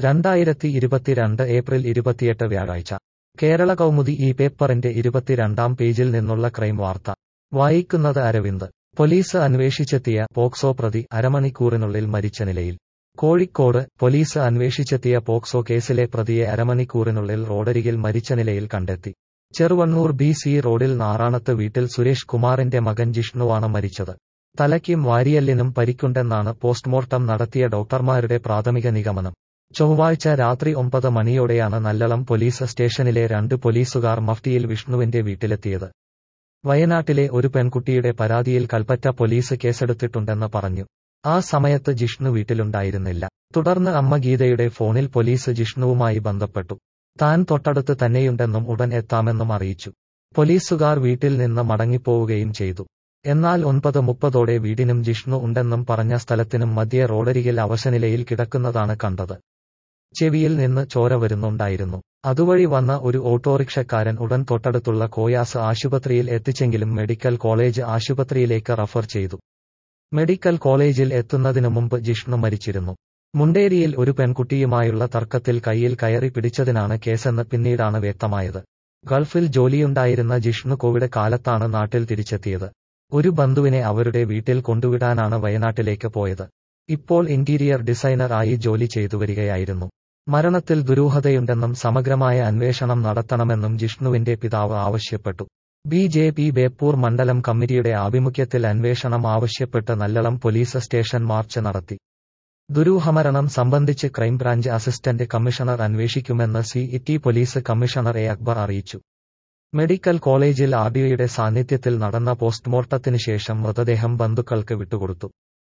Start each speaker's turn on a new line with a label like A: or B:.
A: രണ്ടായിരത്തി ഇരുപത്തിരണ്ട് ഏപ്രിൽ ഇരുപത്തിയെട്ട് വ്യാഴാഴ്ച കേരള കൗമുദി ഈ പേപ്പറിന്റെ ഇരുപത്തിരണ്ടാം പേജിൽ നിന്നുള്ള ക്രൈം വാർത്ത വായിക്കുന്നത് അരവിന്ദ് പോലീസ് അന്വേഷിച്ചെത്തിയ പോക്സോ പ്രതി അരമണിക്കൂറിനുള്ളിൽ മരിച്ച നിലയിൽ കോഴിക്കോട് പോലീസ് അന്വേഷിച്ചെത്തിയ പോക്സോ കേസിലെ പ്രതിയെ അരമണിക്കൂറിനുള്ളിൽ റോഡരികിൽ മരിച്ച നിലയിൽ കണ്ടെത്തി ചെറുവണ്ണൂർ ബി സി റോഡിൽ നാറാണത്ത് വീട്ടിൽ സുരേഷ് കുമാറിന്റെ മകൻ ജിഷ്ണുവാണ് മരിച്ചത് തലയ്ക്കും വാരിയല്ലിനും പരിക്കുണ്ടെന്നാണ് പോസ്റ്റ്മോർട്ടം നടത്തിയ ഡോക്ടർമാരുടെ പ്രാഥമിക നിഗമനം ചൊവ്വാഴ്ച രാത്രി ഒമ്പത് മണിയോടെയാണ് നല്ലളം പോലീസ് സ്റ്റേഷനിലെ രണ്ട് പോലീസുകാർ മഫ്റ്റിയിൽ വിഷ്ണുവിന്റെ വീട്ടിലെത്തിയത് വയനാട്ടിലെ ഒരു പെൺകുട്ടിയുടെ പരാതിയിൽ കൽപ്പറ്റ പോലീസ് കേസെടുത്തിട്ടുണ്ടെന്ന് പറഞ്ഞു ആ സമയത്ത് ജിഷ്ണു വീട്ടിലുണ്ടായിരുന്നില്ല തുടർന്ന് അമ്മ ഗീതയുടെ ഫോണിൽ പോലീസ് ജിഷ്ണുവുമായി ബന്ധപ്പെട്ടു താൻ തൊട്ടടുത്ത് തന്നെയുണ്ടെന്നും ഉടൻ എത്താമെന്നും അറിയിച്ചു പോലീസുകാർ വീട്ടിൽ നിന്ന് മടങ്ങിപ്പോവുകയും ചെയ്തു എന്നാൽ ഒൻപത് മുപ്പതോടെ വീടിനും ജിഷ്ണു ഉണ്ടെന്നും പറഞ്ഞ സ്ഥലത്തിനും മധ്യേ റോഡരികിൽ അവശനിലയിൽ കിടക്കുന്നതാണ് കണ്ടത് ചെവിയിൽ നിന്ന് ചോര വരുന്നുണ്ടായിരുന്നു അതുവഴി വന്ന ഒരു ഓട്ടോറിക്ഷക്കാരൻ ഉടൻ തൊട്ടടുത്തുള്ള കോയാസ് ആശുപത്രിയിൽ എത്തിച്ചെങ്കിലും മെഡിക്കൽ കോളേജ് ആശുപത്രിയിലേക്ക് റഫർ ചെയ്തു മെഡിക്കൽ കോളേജിൽ എത്തുന്നതിനു മുമ്പ് ജിഷ്ണു മരിച്ചിരുന്നു മുണ്ടേരിയിൽ ഒരു പെൺകുട്ടിയുമായുള്ള തർക്കത്തിൽ കയ്യിൽ കയറി പിടിച്ചതിനാണ് കേസെന്ന് പിന്നീടാണ് വ്യക്തമായത് ഗൾഫിൽ ജോലിയുണ്ടായിരുന്ന ജിഷ്ണു കോവിഡ് കാലത്താണ് നാട്ടിൽ തിരിച്ചെത്തിയത് ഒരു ബന്ധുവിനെ അവരുടെ വീട്ടിൽ കൊണ്ടുവിടാനാണ് വയനാട്ടിലേക്ക് പോയത് ഇപ്പോൾ ഇന്റീരിയർ ഡിസൈനർ ആയി ജോലി ചെയ്തു വരികയായിരുന്നു മരണത്തിൽ ദുരൂഹതയുണ്ടെന്നും സമഗ്രമായ അന്വേഷണം നടത്തണമെന്നും ജിഷ്ണുവിന്റെ പിതാവ് ആവശ്യപ്പെട്ടു ബി ജെ പി ബേപ്പൂർ മണ്ഡലം കമ്മിറ്റിയുടെ ആഭിമുഖ്യത്തിൽ അന്വേഷണം ആവശ്യപ്പെട്ട് നല്ലളം പോലീസ് സ്റ്റേഷൻ മാർച്ച് നടത്തി ദുരൂഹമരണം സംബന്ധിച്ച് ക്രൈംബ്രാഞ്ച് അസിസ്റ്റന്റ് കമ്മീഷണർ അന്വേഷിക്കുമെന്ന് city police commissioner A Akbar അറിയിച്ചു മെഡിക്കൽ കോളേജിൽ ആർഡിഒയുടെ സാന്നിധ്യത്തിൽ നടന്ന പോസ്റ്റ്മോർട്ടത്തിന് ശേഷം മൃതദേഹം ബന്ധുക്കൾക്ക് വിട്ടുകൊടുത്തു